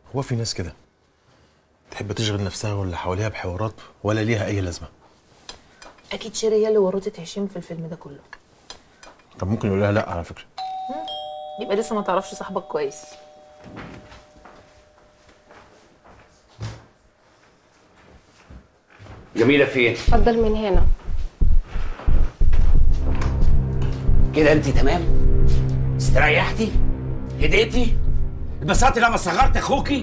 هو في ناس كده تحب تشغل نفسها واللي حواليها بحوارات ولا ليها اي لازمه اكيد شيري هي اللي ورطت هشام في الفيلم ده كله طب ممكن يقول لها لا على فكره يبقى لسه ما تعرفش صاحبك كويس جميلة فين؟ اتفضل من هنا كده انت تمام؟ استريحتي؟ هديتي؟ اتبسطتي لما صغرت اخوكي؟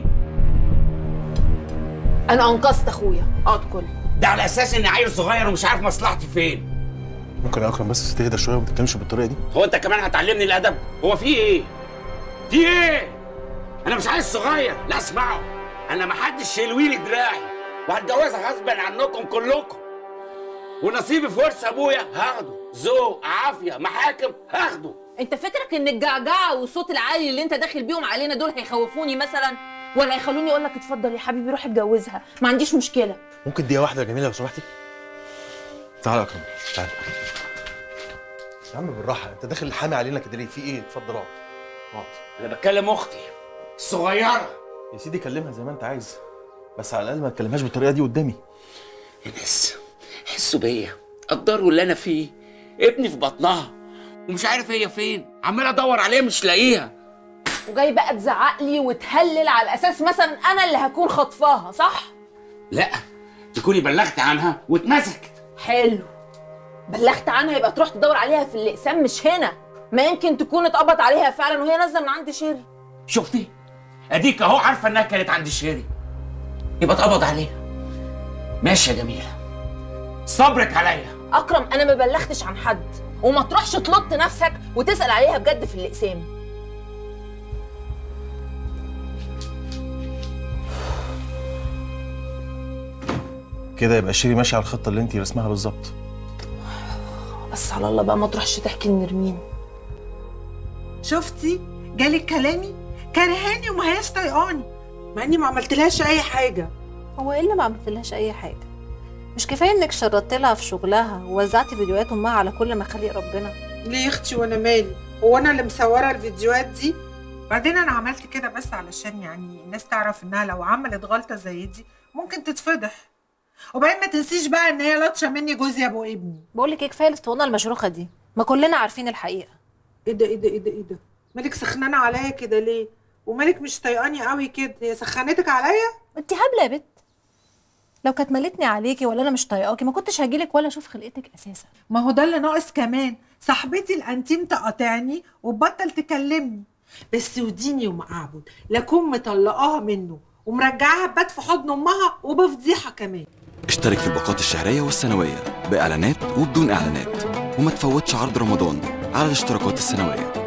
انا انقذت اخويا اقعد كل ده على اساس اني عيل صغير ومش عارف مصلحتي فين ممكن يا اكرم بس تهدى شويه وما تتكلمش بالطريقه دي هو انت كمان هتعلمني الادب؟ هو في ايه؟ في ايه؟ انا مش عيل صغير لا اسمعوا انا محدش يلوي لي دراعي وهتجوزها غصبا عنكم كلكم ونصيبي في ورث ابويا هاخده ذوق عافيه محاكم هاخده انت فكرك ان الجعجعه والصوت العالي اللي انت داخل بيهم علينا دول هيخوفوني مثلا ولا هيخلوني اقول لك اتفضل يا حبيبي روح اتجوزها ما عنديش مشكله ممكن دقيقه واحده يا جميله لو سمحتي تعالى يا اكرم تعالى يا عم بالراحه انت داخل حامي علينا كده ليه في ايه اتفضل اقعد اقعد انا بتكلم اختي الصغيره يا سيدي كلمها زي ما انت عايز بس على الاقل ما تكلمهاش بالطريقه دي قدامي الناس حسوا بيا قدروا اللي انا فيه ابني في بطنها ومش عارف هي فين عمال ادور عليها مش لاقيها وجاي بقى تزعق لي وتهلل على اساس مثلا انا اللي هكون خطفاها صح لا تكوني بلغت عنها واتمسكت حلو بلغت عنها يبقى تروح تدور عليها في الاقسام مش هنا ما يمكن تكون اتقبض عليها فعلا وهي نازله من عند شيري شفتي اديك اهو عارفه انها كانت عند شيري يبقى اتقبض عليها ماشي يا جميله صبرك عليا اكرم انا ما بلغتش عن حد وما تروحش تلط نفسك وتسال عليها بجد في الاقسام كده يبقى شيري ماشي على الخطه اللي انت رسمها بالظبط بس على الله بقى ما تروحش تحكي لنرمين شفتي جالك كلامي كرهاني وما هياش طايقاني مع اني ما عملتلهاش اي حاجه هو ايه اللي ما عملتلهاش اي حاجه مش كفايه انك شردت لها في شغلها ووزعتي فيديوهات امها على كل مخاليق ربنا ليه يا اختي وانا مالي هو انا اللي مصوره الفيديوهات دي بعدين انا عملت كده بس علشان يعني الناس تعرف انها لو عملت غلطه زي دي ممكن تتفضح وبعدين ما تنسيش بقى ان هي لطشه مني جوزي ابو ابني بقول لك ايه كفايه الاسطوانه المشروخه دي ما كلنا عارفين الحقيقه ايه ده ايه ده ايه ده ايه ده مالك سخنانه عليا كده ليه ومالك مش طايقاني قوي كده هي سخنتك عليا انت هبله يا بت لو كانت مالتني عليكي ولا انا مش طايقاكي ما كنتش هجيلك ولا اشوف خلقتك اساسا ما هو ده اللي ناقص كمان صاحبتي الانتيم تقاطعني وتبطل تكلمني بس وديني ومعبد لاكون مطلقاها منه ومرجعاها تبات في حضن امها وبفضيحه كمان اشترك في الباقات الشهرية والسنوية بإعلانات وبدون إعلانات وما تفوتش عرض رمضان على الاشتراكات السنوية